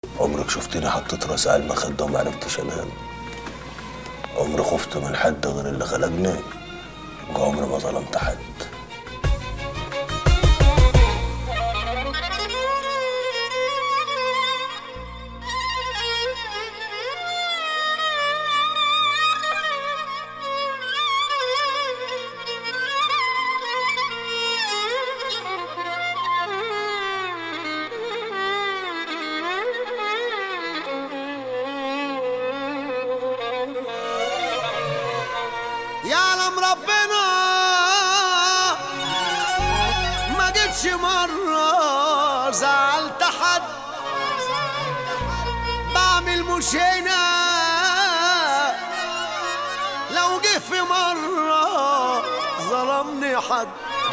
عمرك شفتني حطيت راسي على المخدة وما عرفتش انام عمري خفت من حد غير اللي خلقني وعمري ما ظلمت حد يعلم ربنا ما جيتش مرة زعلت حد بعمل مش هنا لو جه في مرة ظلمني حد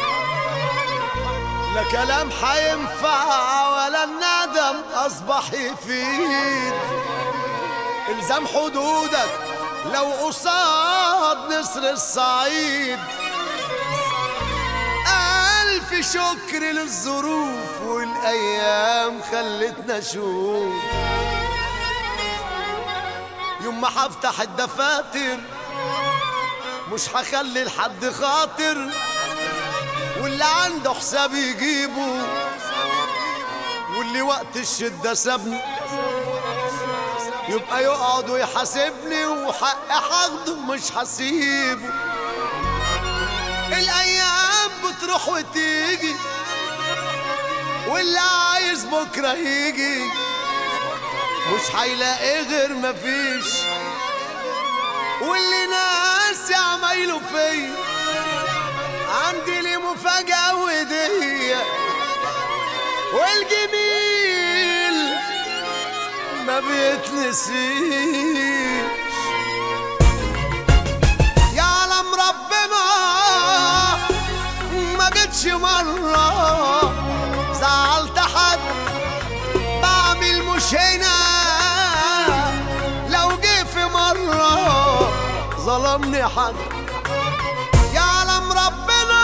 لا كلام حينفع ولا الندم أصبح يفيد الزم حدودك لو قصاد نسر الصعيد ألف شكر للظروف والأيام خلتنا نشوف يوم ما هفتح الدفاتر مش هخلي لحد خاطر واللي عنده حساب يجيبه واللي وقت الشدة سابني يبقى يقعد ويحاسبني وحق هاخده مش هسيبه الايام بتروح وتيجي واللي عايز بكره يجي مش هيلاقي غير مفيش واللي ناس عمايله فيا عندي ليه مفاجأة ودية والجميل ما بيتنسيش يعلم ربنا ما جيتش مرة زعلت حد بعمل مش هنا لو جه في مرة ظلمني حد يعلم ربنا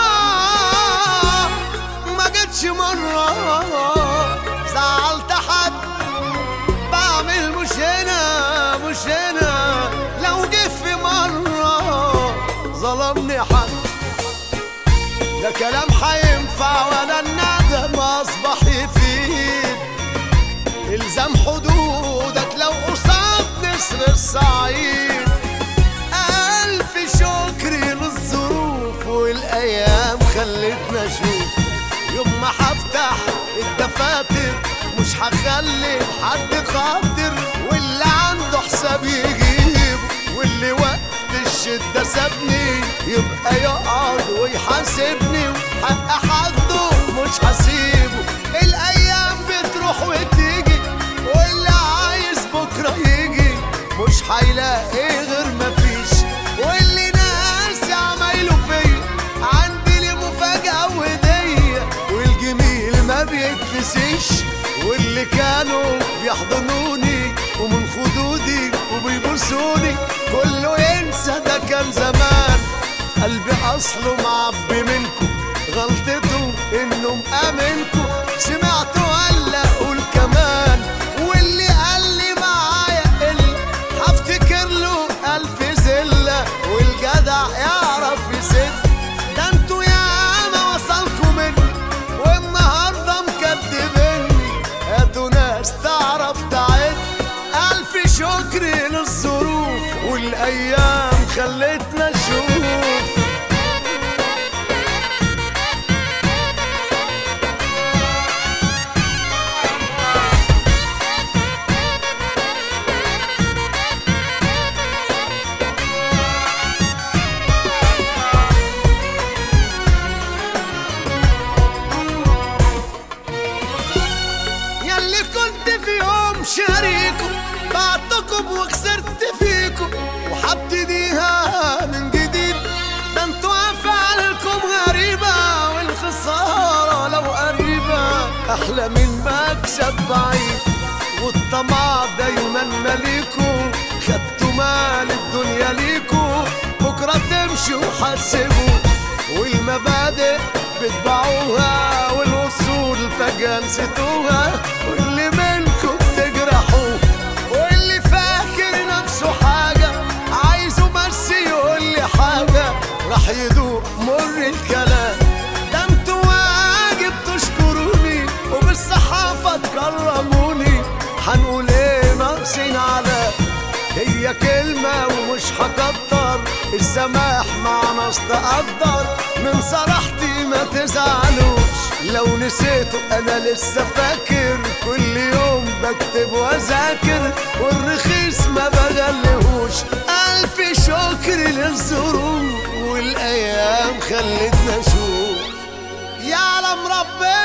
ما جيتش مرة زعلت حد بعمل مش هنا مش هنا لو جه في مرة ظلمني حد لا كلام حينفع ولا الندم أصبح يفيد الزم حدودك لو قصاد نسر الصعيد ألف شكر للظروف والأيام خلتنا نشوف يوم ما هفتح الدفاتر مش هخلي حد خاطر واللي عنده حساب يجيب واللي وقت الشدة سابني يبقى يقعد ويحاسبني وحق حده مش هسيبه الأيام بتروح وتيجي واللي عايز بكرة يجي مش هيلاقي غير مفيش واللي ناس عمايله فيا عندي لي مفاجأة ودية والجميل ما بيتنسيش واللي كانوا بيحضنوني ومن خدودي وبيبوسوني كله ينسى ده كان زمان قلبي اصله معبي منكم غلطته انه مأمنكم سمعته ولا اقول كمان واللي قال لي معايا قل هفتكر له الف زله والجدع يعرف يسد ده انتوا ياما وصلكوا مني والنهارده مكدبني هاتوا ناس تعرف تعد الف شكر للظروف والايام خلتنا نشوف ياللي كنت في يوم شريكم بعتكم وخسرت فيكم وحبتديها من جديد ده انتوا افعالكم غريبة والخسارة لو قريبة احلى من مكسب بعيد والطمع دايما مليكوا خدتوا مال الدنيا ليكوا بكرة تمشوا وحاسبوا والمبادئ بتباعوها والوصول فجأة نسيتوها واللي منكم تجرح هي كلمة ومش هكتر السماح مع ناس تقدر من صراحتي ما تزعلوش لو نسيته انا لسه فاكر كل يوم بكتب واذاكر والرخيص ما بغلهوش الف شكر للظروف والايام خلتنا نشوف يعلم ربنا